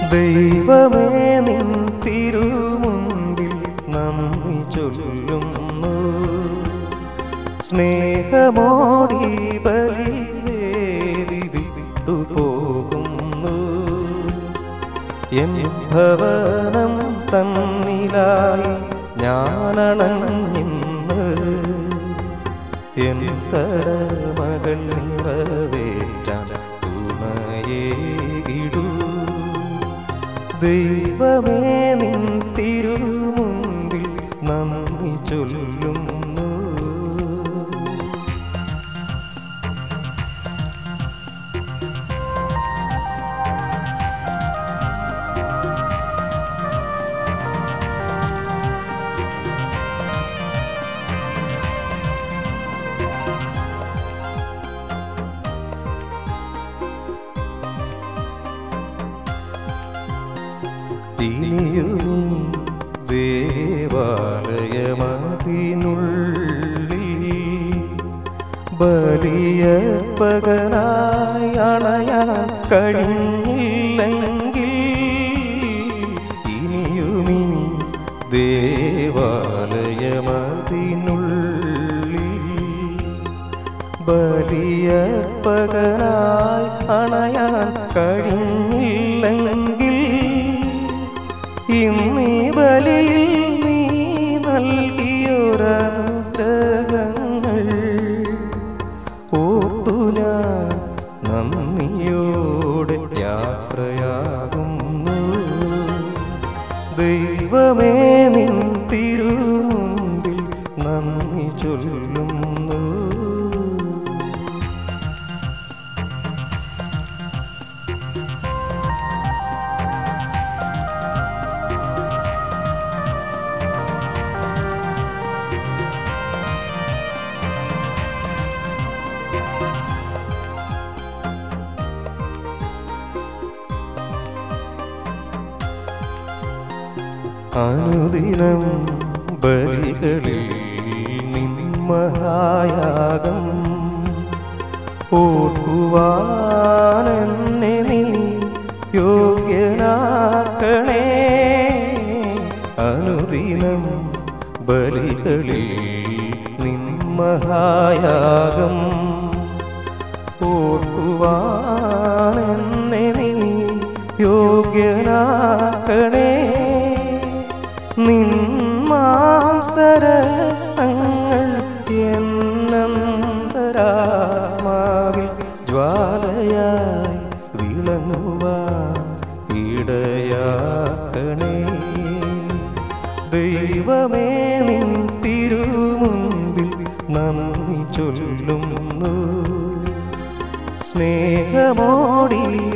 ദൈവമേ നിൻ തിരുമുൻപിൽ നന്ദി ചൊല്ലുന്നു സ്നേഹമോടി ബലിവേദി വിട്ടുപോകുന്നു എൻ ഭവനം തന്നിലായി ഞാനണഞ്ഞിന്ന് എൻ കടമകൾ നിറവേറ്റാൻ തുണയേകിടൂ ദൈവമേ നിൻ തിരുമുൻപിൽ നന്ദി ചൊല്ലുന്നു ഇനിയും ദേവാലയമതിനുള്ളിൽ ബലിയ പകനായി അണയാൻ കഴിഞ്ഞില്ലെങ്കിൽ ഇനിയുമീ ദേവാലയമതിനുള്ളിൽ ബലിയ പകനായി അണയാൻ കഴിഞ്ഞില്ലെങ്കിൽ ഇന്നീ ബലിയിൽ നീ നൽകിയൊരനുഗ്രഹങ്ങൾ ഓർത്തു ഞാൻ നന്ദിയോടെ യാത്രയാകുന്നു ദൈവമേ നിൻ തിരുമുൻപിൽ നന്ദി ചൊല്ലുന്നു അനുദിനം ബലികളിൽ നിന്മഹായാകം ഓർക്കുവാനെന്നെ നീ യോഗ്യനാക്കണേ അനുദിനം ബലികളിൽ നിന്മഹായാകം ഓർക്കുവാനെന്നെ നീ യോഗ്യനാക്കണേ നിന്മാംസരങ്ങൾ എന്നന്തരാമാവിൽ ജ്വാലയായി വിളങ്ങുവാൻ ഇടയാക്കണേ ദൈവമേ നിൻ തിരുമുൻപിൽ നന്ദി ചൊല്ലുന്നു സ്നേഹമോടി